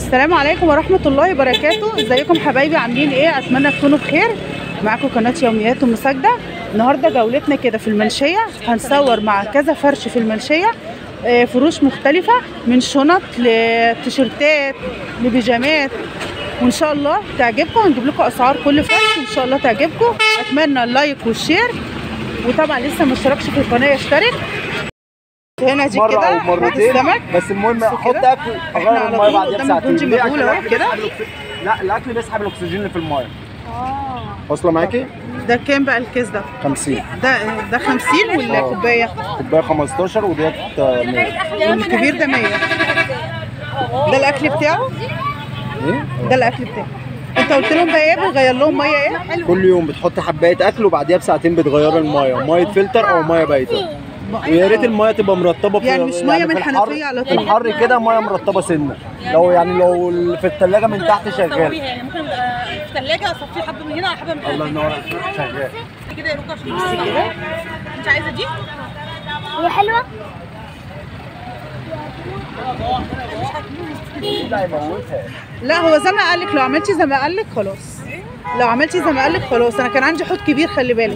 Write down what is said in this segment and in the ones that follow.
السلام عليكم ورحمة الله وبركاته ازيكم حبايبي عاملين ايه اتمنى تكونوا بخير معاكم قناة يوميات ام ساجدة النهاردة جولتنا كده في المنشية هنصور مع كذا فرش في المنشية آه، فروش مختلفة من شنط لتيشيرتات لبيجامات وان شاء الله تعجبكم هنجيب لكم اسعار كل فرش وان شاء الله تعجبكم اتمنى اللايك والشير وطبعا لسه ما اشتركش في القناة يشترك هنا دي مره كده او حوض مرتين السمك بس المهم بصوا احط كده. اكل احنا اغير على الميه طول بعدها قدام بساعتين الجونجي ليه؟ مقبول عشان اهو الأكل كده. بيسحب الأكسجين- لا الاكل بيسحب الاكسجين اللي في الميه اه واصله معاكي ده كام بقى الكيس ده 50 ده ده 50 ولا آه. كوبايه كوبايه 15 وديت آه، 100 والكبير ده 100 ده الاكل بتاعه ايه ده الاكل بتاعه انت قلت لهم بقى ايه بتغير لهم ميه ايه كل يوم بتحط حبايه اكل وبعديها بساعتين بتغير الميه ميه فلتر او ميه بايته ويا ريت الميه تبقى مرطبه في يعني مش مية من في الحر- الحنفية على في طول. الحر كده ميه مرطبه سنه لو يعني لو ال- في الثلاجه من تحت شغال اسويها يعني ممكن آه، في الثلاجه اصفي حبه من هنا حبه من الله هنا ينور عليك شغال كده يروح عشان بس كده انت عايزه دي؟ هي حلوة؟ لا يموتها لا هو زي ما قال لك لو عملتي زي ما قال لك خلاص لو عملتي زي ما قال لك خلاص انا كان عندي حوض كبير خلي بالك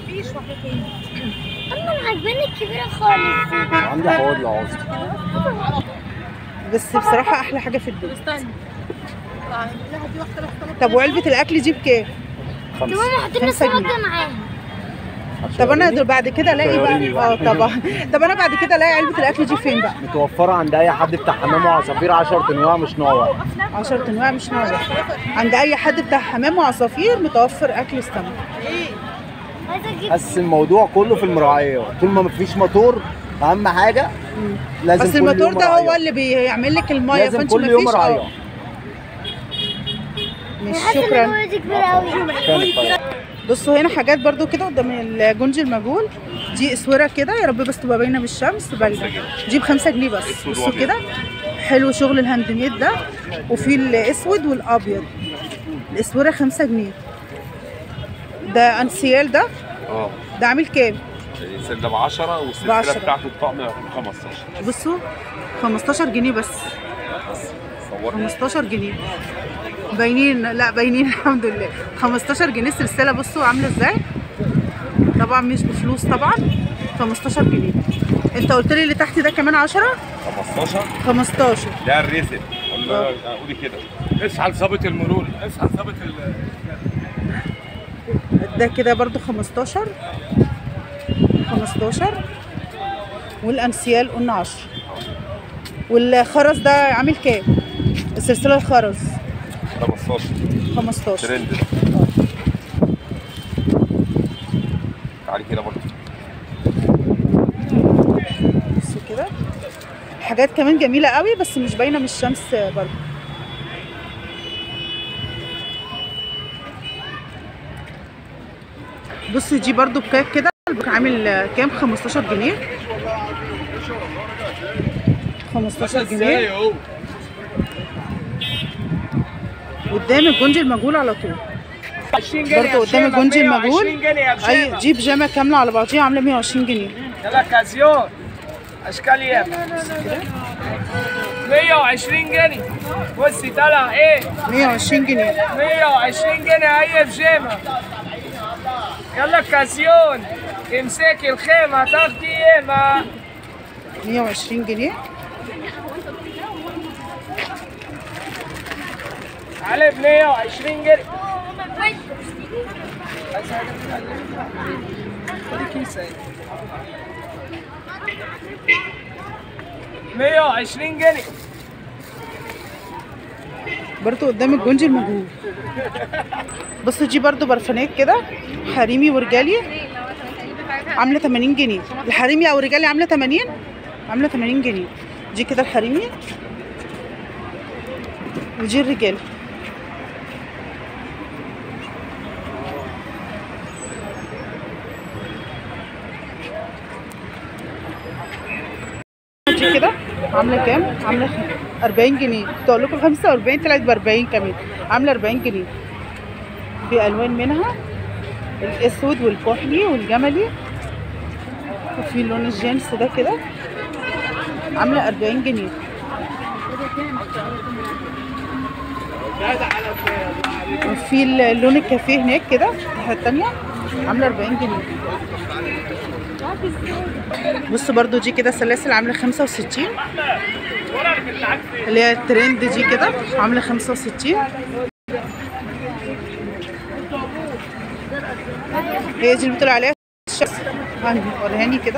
أنا عجباني الكبيرة خالص عندي حوض لو عاوز بس بصراحه احلى حاجه في الدنيا استني لا دي واحده بس طب وعلبه الاكل دي بكام خمسة كمان حط لنا خمسة السمك جنيه. ده معاها طب انا دل- بعد كده الاقي خيريني بقى بقى. اه طبعا طب انا بعد كده الاقي علبه الاكل دي فين بقى متوفرة عند أي حد بتاع حمام وعصافير 10 أنواع مش نوع واحد 10 انواع مش نوع واحد. عند اي حد بتاع حمام وعصافير متوفر اكل السمك عايزة أجيب بس الموضوع كله في المراعية طول ما مفيش موتور أهم حاجة لازم بس كل الموتور يوم ده هو مراعية. اللي بيعمل لك الميه لازم فانت كل يوم مفيش مراعية اه مش حاسة إن شكرا الولد دي كبيرة أوي كانت طيب. بصوا هنا حاجات برضو كده قدام الجونج المجهول دي اسوره كده يا رب بس تبقى باينه بالشمس باينه دي بخمسة جنيه بس بصوا كده حلو شغل الهاند ميد ده وفي الاسود والابيض الاسوره خمسة جنيه ده انسيال ده اه ده عامل كام السله ب 10 بعشرة. والسلسله بتاعته الطقم ب 15 بصوا 15 جنيه بس صورني 15 جنيه باينين لا باينين الحمد لله 15 جنيه السلسله بصوا عامله ازاي طبعا مش بفلوس طبعا 15 جنيه انت قلت لي اللي تحت ده كمان 10 15 15 ده الريسل ولا قولي كده اسحل ثابت المرور اسحل ثابت ال ده كده برضو 15 15 والانسيال قلنا 10 والخرز ده عامل كام السلسله الخرز 15 15 ترند ده تعالي كده برضه بصوا كده حاجات كمان جميله قوي بس مش باينه من الشمس برضو بصوا دي برضو بكام كده البوك عامل كام 15 جنيه 15 جنيه قدام الجونجي المجهول على طول 20 جنيه برضو قدام الجونجي المجهول 20 جنيه يا اي بشيمة دي بيجامه كامله على بعضيها عامله 120 جنيه يلا كازيون اشكال ياما 120 جنيه بصي طالع ايه 120 جنيه 120 جنيه اي بيجامه يلا كازيون تمسكي الخيمه تاخدي ياما 120 جنيه علي ب 120 جنيه خدي كيسه اهي. 120 جنيه برضو قدام الجونجي المجهول بصوا دي برضو برفانات كده حريمي ورجالي عامله 80 جنيه الحريمي او رجالي عامله 80 عامله 80 جنيه دي كده الحريمي ودي الرجالي دي كده عامله كام؟ عامله 40 جنيه كنت اقول لكم 45 طلعت ب 40 كمان عامله 40 جنيه بالوان منها الاسود والكحلي والجملي وفي لون الجينز ده كده عامله 40 جنيه وفي اللون الكافيه هناك كده الناحيه التانيه عامله 40 جنيه بصوا برضو دي كده سلاسل عامله 65 اللي هي الترند دي كده عامله 65 هي دي اللي بتقول عليها الشمس هاني وريهاني كده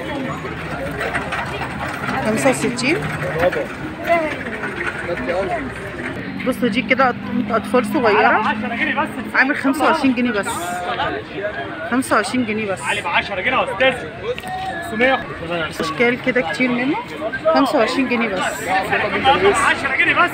65 بصوا دي كده اطفال صغيره عامل 25 جنيه بس 25 جنيه بس 10 جنيه يا استاذ 500 اشكال كده كتير منه 25 جنيه بس 10 جنيه بس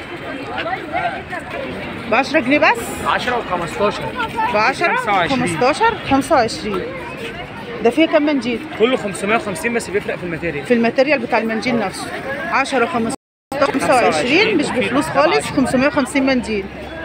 ب 10 جنيه بس 10 و15 ب 10 25. 15 25 ده فيه كام منجيل كله 550 بس بيفرق في الماتيريال في الماتيريال بتاع المنديل نفسه 10 15 25 مش بفلوس خالص 550 منديل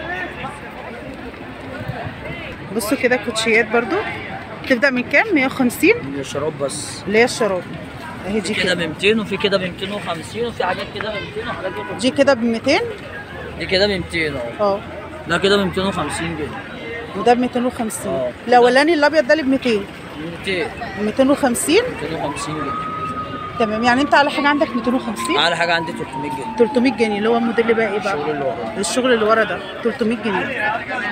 بصوا كده كوتشيات برضو تبدأ من كام 150 الشراب بس اللي هي الشراب اهي دي كده كده ب 200 وفي كده ب 250 وفي حاجات كده ب 200 وحاجات كده ب دي كده ب 200 دي كده ب 200 اهو اه ده كده ب 250 جنيه وده ب 250 اه. الاولاني الابيض ده اللي ب 200 200 250 250 جنيه تمام يعني انت على حاجه عندك 250 اعلى حاجه عندي 300 جنيه 300 جنيه اللي هو الموديل بقى ايه الشغل بقى اللي ورا الشغل اللي ورا ده 300 جنيه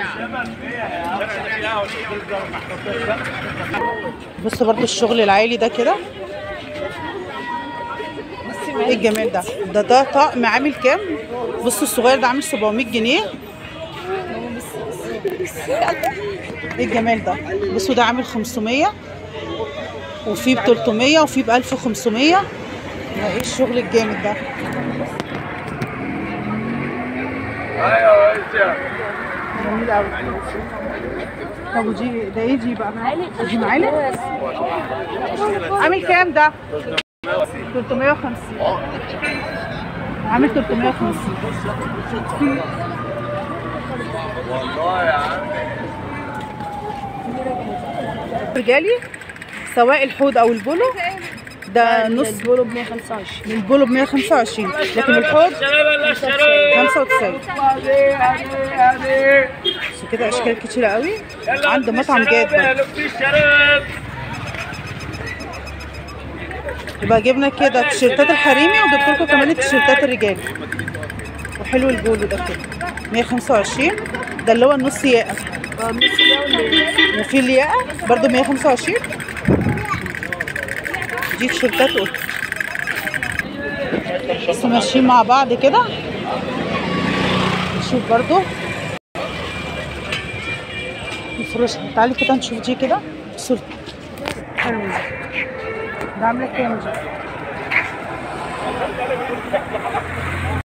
بص برضو الشغل العالي ده كده ايه الجمال ده ده ده طقم عامل كام بصوا الصغير ده عامل 700 جنيه ايه الجمال ده بصوا ده عامل 500 وفي ب 300 وفي ب 1500 ده ايه الشغل الجامد ده جميل قوي طب ودي ده ايه دي بقى؟ دي معالق؟ عامل كام ده؟ 350 عامل 350 رجالي سواء الحوض او البولو ده نص البولو ب 125 البولو ب 125 لكن الحوض 95 بس كده اشكال كتيره قوي عند مطعم جاد برضه. يبقى جبنا كده التيشيرتات الحريمي وجبت لكم كمان التيشيرتات الرجالي وحلو البولو ده كده 125 ده اللي هو النص ياقه وفي الياقه برضه 125 دي تيشيرتات قط بس ماشيين مع بعض كده نشوف برضه نفرش تعالي كده نشوف دي كده صورة حلو ده ده عامله كام دي